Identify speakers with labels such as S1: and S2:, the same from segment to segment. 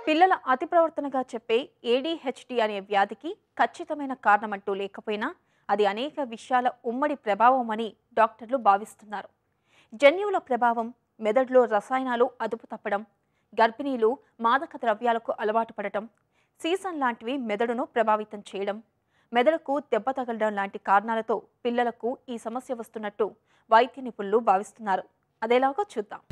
S1: పిల్లల అతి ప్రవర్తనగా చెప్పే ఏడీహెచ్డి అనే వ్యాధికి ఖచ్చితమైన కారణమంటూ లేకపోయినా అది అనేక విషయాల ఉమ్మడి ప్రభావం అని డాక్టర్లు భావిస్తున్నారు జన్యువుల ప్రభావం మెదడులో రసాయనాలు అదుపు తప్పడం గర్భిణీలు మాదక ద్రవ్యాలకు అలవాటు పడటం సీజన్ లాంటివి మెదడును ప్రభావితం చేయడం మెదడుకు దెబ్బ తగలడం లాంటి కారణాలతో పిల్లలకు ఈ సమస్య వస్తున్నట్టు వైద్య నిపుణులు భావిస్తున్నారు అదేలాగో చూద్దాం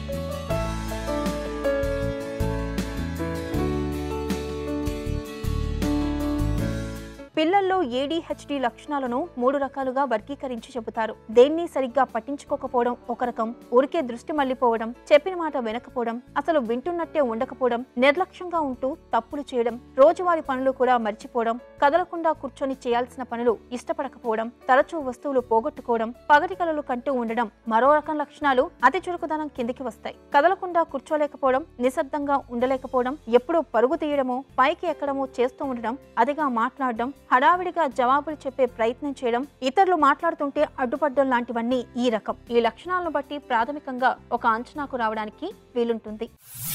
S1: పిల్లల్లో ఏడీహెచ్డి లక్షణాలను మూడు రకాలుగా వర్గీకరించి చెబుతారు దేన్ని సరిగ్గా పట్టించుకోకపోవడం ఒక రకం ఊరికే దృష్టి మళ్లిపోవడం చెప్పిన మాట వినకపోవడం అసలు వింటున్నట్టే ఉండకపోవడం నిర్లక్ష్యంగా ఉంటూ తప్పులు చేయడం రోజువారీ పనులు కూడా మర్చిపోవడం కదలకుండా కూర్చొని చేయాల్సిన పనులు ఇష్టపడకపోవడం తరచూ వస్తువులు పోగొట్టుకోవడం పగటి కలలు కంటూ ఉండడం మరో రకం లక్షణాలు అతి చురుకుదనం కిందికి వస్తాయి కదలకుండా కూర్చోలేకపోవడం నిశ్శబ్దంగా ఉండలేకపోవడం ఎప్పుడూ పరుగు తీయడమో పైకి ఎక్కడమో చేస్తూ ఉండడం అదిగా మాట్లాడడం హడావిడిగా జవాబులు చెప్పే ప్రయత్నం చేయడం ఇతరులు మాట్లాడుతుంటే అడ్డుపడడం లాంటివన్నీ ఈ రకం ఈ లక్షణాలను బట్టి ప్రాథమికంగా ఒక అంచనాకు రావడానికి వీలుంటుంది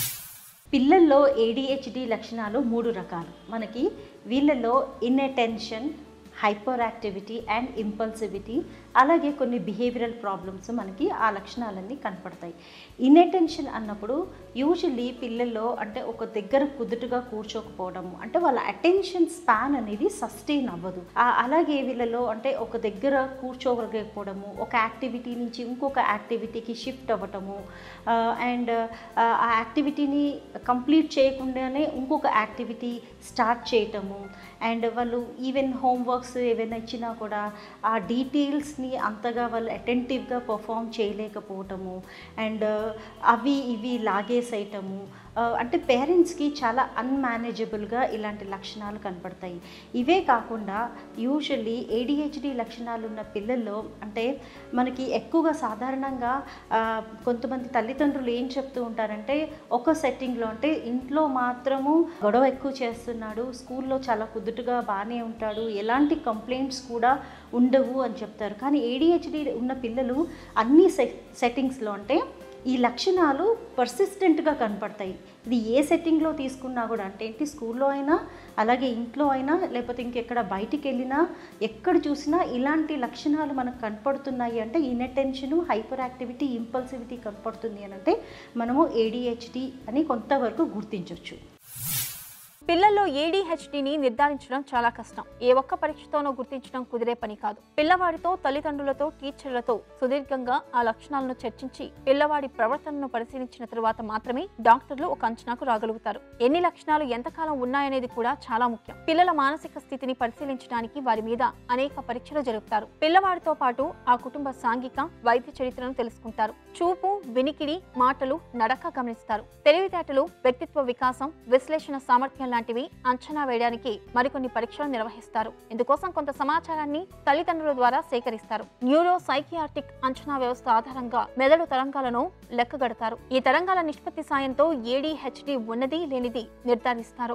S2: పిల్లల్లో ఏడిహెచ్డి లక్షణాలు మూడు రకాలు మనకి వీళ్ళలో inattention hyperactivity and impulsivity అలాగే కొన్ని బిహేవియరల్ ప్రాబ్లమ్స్ మనకి ఆ లక్షణాలన్నీ కనపడతాయి ఇన్అటెన్షన్ అన్నప్పుడు యూజువల్లీ పిల్లల్లో అంటే ఒక దగ్గర కుదుటుగా కూర్చోకపోవడము అంటే వాళ్ళ అటెన్షన్ స్పాన్ అనేది సస్టైన్ అవ్వదు ఆ- అలాగే వీళ్ళలో అంటే ఒక దగ్గర కూర్చోగలిగకపోవడము ఒక యాక్టివిటీ నుంచి ఇంకొక యాక్టివిటీకి షిఫ్ట్ అవ్వటము అండ్ ఆ యాక్టివిటీని కంప్లీట్ చేయకుండానే ఇంకొక యాక్టివిటీ స్టార్ట్ చేయటము అండ్ వాళ్ళు ఈవెన్ హోంవర్క్స్ ఏవైనా ఇచ్చినా కూడా ఆ డీటెయిల్స్ని అంతగా వాళ్ళు అటెంటివ్గా పర్ఫామ్ చేయలేకపోవటము అండ్ అవి ఇవి లాగేసేయటము ఆ, అంటే పేరెంట్స్కి చాలా అన్మేనేజబుల్గా ఇలాంటి లక్షణాలు కనపడతాయి ఇవే కాకుండా యూజువల్లీ ఏడిహెచ్డి లక్షణాలు ఉన్న పిల్లల్లో అంటే మనకి ఎక్కువగా సాధారణంగా ఆ, కొంతమంది తల్లిదండ్రులు ఏం చెప్తూ ఉంటారంటే ఒక సెట్టింగ్లో అంటే ఇంట్లో మాత్రము గొడవ ఎక్కువ చేస్తున్నాడు స్కూల్లో చాలా కుదుటుగా బాగానే ఉంటాడు ఎలాంటి కంప్లైంట్స్ కూడా ఉండవు అని చెప్తారు కానీ ఏడిహెచ్డి ఉన్న పిల్లలు అన్ని సె సెట్టింగ్స్లో అంటే ఈ లక్షణాలు పర్సిస్టెంట్గా కనపడతాయి ఇది ఏ సెట్టింగ్లో తీసుకున్నా కూడా అంటే ఏంటి స్కూల్లో అయినా అలాగే ఇంట్లో అయినా లేకపోతే ఇంకెక్కడ బయటికి వెళ్ళినా ఎక్కడ చూసినా ఇలాంటి లక్షణాలు మనకు కనపడుతున్నాయి అంటే ఇన్అటెన్షను హైపర్ యాక్టివిటీ ఇంపల్సివిటీ కనపడుతుంది అని అంటే మనము ఏడిహెచ్డి అని కొంతవరకు గుర్తించవచ్చు
S1: పిల్లల్లో ఏడీహెచ్డిని నిర్ధారించడం చాలా కష్టం ఏ ఒక్క పరీక్షతోనో గుర్తించడం కుదిరే పని కాదు పిల్లవాడితో తల్లిదండ్రులతో టీచర్లతో సుదీర్ఘంగా ఆ లక్షణాలను చర్చించి పిల్లవాడి ప్రవర్తనను పరిశీలించిన తరువాత మాత్రమే డాక్టర్లు ఒక అంచనాకు రాగలుగుతారు ఎన్ని లక్షణాలు ఎంతకాలం ఉన్నాయనేది కూడా చాలా ముఖ్యం పిల్లల మానసిక స్థితిని పరిశీలించడానికి వారి మీద అనేక పరీక్షలు జరుపుతారు పిల్లవాడితో పాటు ఆ కుటుంబ సాంఘిక వైద్య చరిత్రను తెలుసుకుంటారు చూపు వినికిడి మాటలు నడక గమనిస్తారు తెలివితేటలు వ్యక్తిత్వ వికాసం విశ్లేషణ సామర్థ్యం లాంటివి అంచనా వేయడానికి మరికొన్ని పరీక్షలు నిర్వహిస్తారు ఇందుకోసం కొంత సమాచారాన్ని తల్లిదండ్రుల ద్వారా సేకరిస్తారు న్యూరో సైకియాట్రిక్ అంచనా వ్యవస్థ ఆధారంగా మెదడు తరంగాలను లెక్కగడతారు ఈ తరంగాల నిష్పత్తి సాయంతో ఏడీహెచ్డి ఉన్నది లేనిది నిర్ధారిస్తారు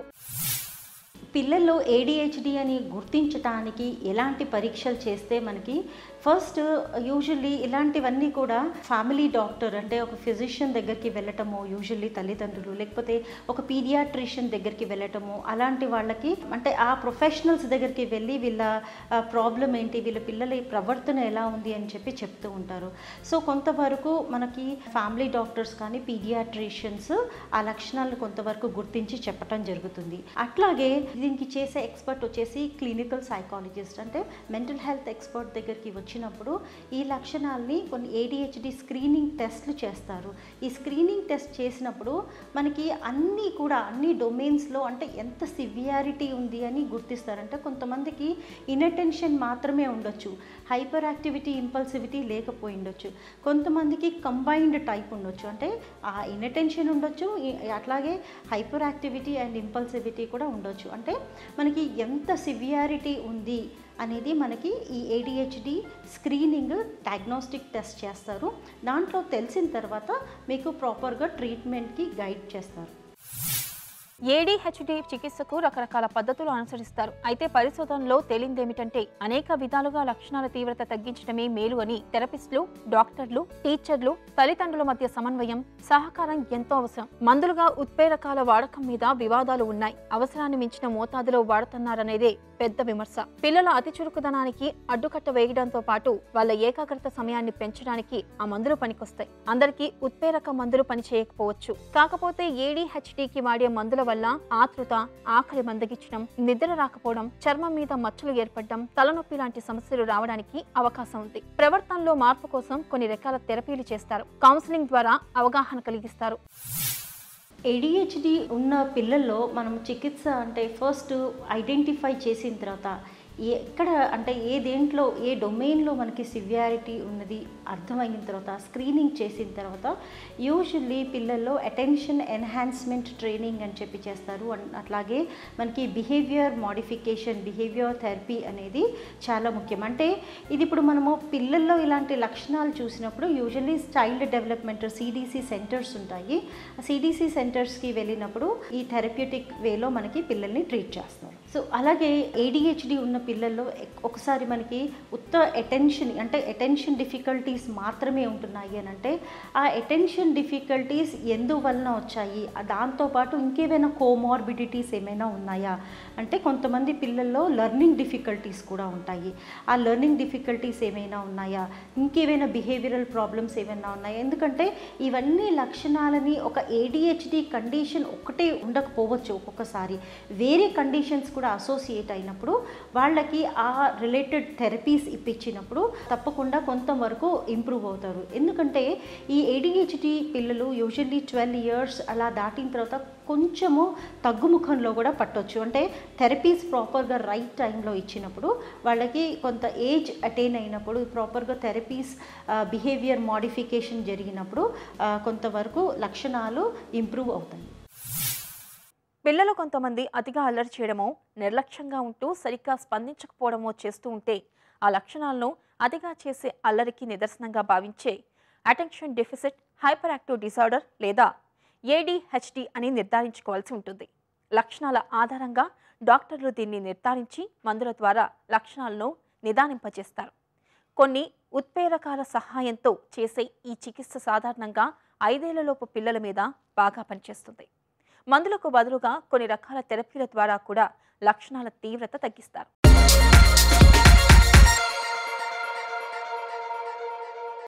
S2: పిల్లల్లో ఏడిహెచ్డి అని గుర్తించటానికి ఎలాంటి పరీక్షలు చేస్తే మనకి ఫస్ట్ యూజువల్లీ ఇలాంటివన్నీ కూడా ఫ్యామిలీ డాక్టర్ అంటే ఒక ఫిజిషియన్ దగ్గరికి వెళ్ళటము యూజువల్లీ తల్లిదండ్రులు లేకపోతే ఒక పీడియాట్రిషియన్ దగ్గరికి వెళ్ళటము అలాంటి వాళ్ళకి అంటే ఆ ప్రొఫెషనల్స్ దగ్గరికి వెళ్ళి వీళ్ళ ప్రాబ్లం ఏంటి వీళ్ళ పిల్లల ప్రవర్తన ఎలా ఉంది అని చెప్పి చెప్తూ ఉంటారు సో కొంతవరకు మనకి ఫ్యామిలీ డాక్టర్స్ కానీ పీడియాట్రిషియన్స్ ఆ లక్షణాలను కొంతవరకు గుర్తించి చెప్పటం జరుగుతుంది అట్లాగే దీనికి చేసే ఎక్స్పర్ట్ వచ్చేసి క్లినికల్ సైకాలజిస్ట్ అంటే మెంటల్ హెల్త్ ఎక్స్పర్ట్ దగ్గరికి వచ్చినప్పుడు ఈ లక్షణాలని కొన్ని ఏడిహెచ్డి స్క్రీనింగ్ టెస్ట్లు చేస్తారు ఈ స్క్రీనింగ్ టెస్ట్ చేసినప్పుడు మనకి అన్నీ కూడా అన్ని డొమైన్స్లో అంటే ఎంత సివియారిటీ ఉంది అని గుర్తిస్తారు అంటే కొంతమందికి ఇన్అటెన్షన్ మాత్రమే ఉండొచ్చు హైపర్ యాక్టివిటీ ఇంపల్సివిటీ లేకపోయి ఉండొచ్చు కొంతమందికి కంబైన్డ్ టైప్ ఉండొచ్చు అంటే ఆ ఇన్అటెన్షన్ ఉండొచ్చు ఈ- అట్లాగే హైపర్ యాక్టివిటీ అండ్ ఇంపల్సివిటీ కూడా ఉండొచ్చు అంటే మనకి ఎంత సివియారిటీ ఉంది అనేది మనకి ఈ ఏడిహెచ్డి స్క్రీనింగ్ డయాగ్నోస్టిక్ టెస్ట్ చేస్తారు దాంట్లో తెలిసిన తర్వాత మీకు ప్రాపర్గా ట్రీట్మెంట్కి గైడ్ చేస్తారు
S1: ఏడీహెచ్డి చికిత్సకు రకరకాల పద్ధతులు అనుసరిస్తారు అయితే పరిశోధనలో తేలిందేమిటంటే అనేక విధాలుగా లక్షణాల తీవ్రత తగ్గించడమే మేలు అని థెరపిస్టులు డాక్టర్లు టీచర్లు తల్లిదండ్రుల మధ్య సమన్వయం సహకారం ఎంతో అవసరం మందులుగా ఉత్ప్రేరకాల వాడకం మీద వివాదాలు ఉన్నాయి అవసరాన్ని మించిన మోతాదులో వాడుతున్నారనేదే పెద్ద విమర్శ పిల్లల అతి చురుకుదనానికి అడ్డుకట్ట వేయడంతో పాటు వాళ్ళ ఏకాగ్రత సమయాన్ని పెంచడానికి ఆ మందులు పనికొస్తాయి అందరికీ ఉత్ప్రేరక మందులు పనిచేయకపోవచ్చు కాకపోతే ఏడీహెచ్డికి వాడే మందుల వల్ల ఆతృత ఆకలి మందగించడం నిద్ర రాకపోవడం చర్మం మీద మచ్చలు ఏర్పడడం తలనొప్పి లాంటి సమస్యలు రావడానికి అవకాశం ఉంది ప్రవర్తనలో మార్పు కోసం కొన్ని రకాల థెరపీలు చేస్తారు కౌన్సిలింగ్ ద్వారా అవగాహన కలిగిస్తారు
S2: ఏడిహెచ్డి ఉన్న పిల్లల్లో మనం చికిత్స అంటే ఫస్ట్ ఐడెంటిఫై చేసిన తర్వాత ఎక్కడ అంటే ఏ దేంట్లో ఏ డొమైన్లో మనకి సివియారిటీ ఉన్నది అర్థమైన తర్వాత స్క్రీనింగ్ చేసిన తర్వాత యూజువల్లీ పిల్లల్లో అటెన్షన్ ఎన్హాన్స్మెంట్ ట్రైనింగ్ అని చెప్పి చేస్తారు అన్- అట్లాగే మనకి బిహేవియర్ మాడిఫికేషన్ బిహేవియర్ థెరపీ అనేది చాలా ముఖ్యం అంటే ఇది ఇప్పుడు మనము పిల్లల్లో ఇలాంటి లక్షణాలు చూసినప్పుడు usually child development CDC centres ఉంటాయి ఆ సిడిసి సెంటర్స్కి వెళ్ళినప్పుడు ఈ థెరప్యూటిక్ వేలో మనకి పిల్లల్ని ట్రీట్ చేస్తారు సో అలాగే ఏడిహెచ్డి ఉన్న పిల్లల్లో ఎక్- ఒకసారి మనకి ఉత్త అటెన్షన్ అంటే అటెన్షన్ డిఫికల్టీస్ మాత్రమే ఉంటున్నాయి అని అంటే ఆ అటెన్షన్ డిఫికల్టీస్ ఎందువలన వచ్చాయి ఆ దాంతోపాటు ఇంకేమైనా కోమార్బిడిటీస్ ఏమైనా ఉన్నాయా అంటే కొంతమంది పిల్లల్లో లెర్నింగ్ డిఫికల్టీస్ కూడా ఉంటాయి ఆ లెర్నింగ్ డిఫికల్టీస్ ఏమైనా ఉన్నాయా ఇంకేమైనా బిహేవియరల్ ప్రాబ్లమ్స్ ఏమైనా ఉన్నాయా ఎందుకంటే ఇవన్నీ లక్షణాలని ఒక ఏడిహెచ్డి కండిషన్ ఒక్కటే ఉండకపోవచ్చు ఒక్కొక్కసారి వేరే కండిషన్స్ కూడా అసోసియేట్ అయినప్పుడు వాళ్ళకి ఆ రిలేటెడ్ థెరపీస్ ఇప్పించినప్పుడు తప్పకుండా కొంతవరకు ఇంప్రూవ్ అవుతారు ఎందుకంటే ఈ ఏడిహెచ్డి పిల్లలు యూజువల్లీ ట్వెల్వ్ ఇయర్స్ అలా దాటిన తర్వాత కొంచెము తగ్గుముఖంలో కూడా పట్టొచ్చు అంటే థెరపీస్ ప్రాపర్గా రైట్ టైంలో ఇచ్చినప్పుడు వాళ్ళకి కొంత ఏజ్ అటైన్ అయినప్పుడు ప్రాపర్గా థెరపీస్ బిహేవియర్ మాడిఫికేషన్ జరిగినప్పుడు ఆ, కొంతవరకు లక్షణాలు ఇంప్రూవ్ అవుతాయి
S1: పిల్లలు కొంతమంది అతిగా అల్లరి చేయడమో నిర్లక్ష్యంగా ఉంటూ సరిగ్గా స్పందించకపోవడమో చేస్తూ ఉంటే ఆ లక్షణాలను అతిగా చేసే అల్లరికి నిదర్శనంగా భావించే attention deficit hyperactive disorder లేదా ఏడిహెచ్డి అని నిర్ధారించుకోవాల్సి ఉంటుంది లక్షణాల ఆధారంగా డాక్టర్లు దీన్ని నిర్ధారించి మందుల ద్వారా లక్షణాలను నిదానింపజేస్తారు కొన్ని ఉత్ప్రేరకాల సహాయంతో చేసే ఈ చికిత్స సాధారణంగా ఐదేళ్లలోపు పిల్లల మీద బాగా పనిచేస్తుంది మందులకు బదులుగా కొన్ని రకాల థెరపీల ద్వారా కూడా లక్షణాల తీవ్రత తగ్గిస్తారు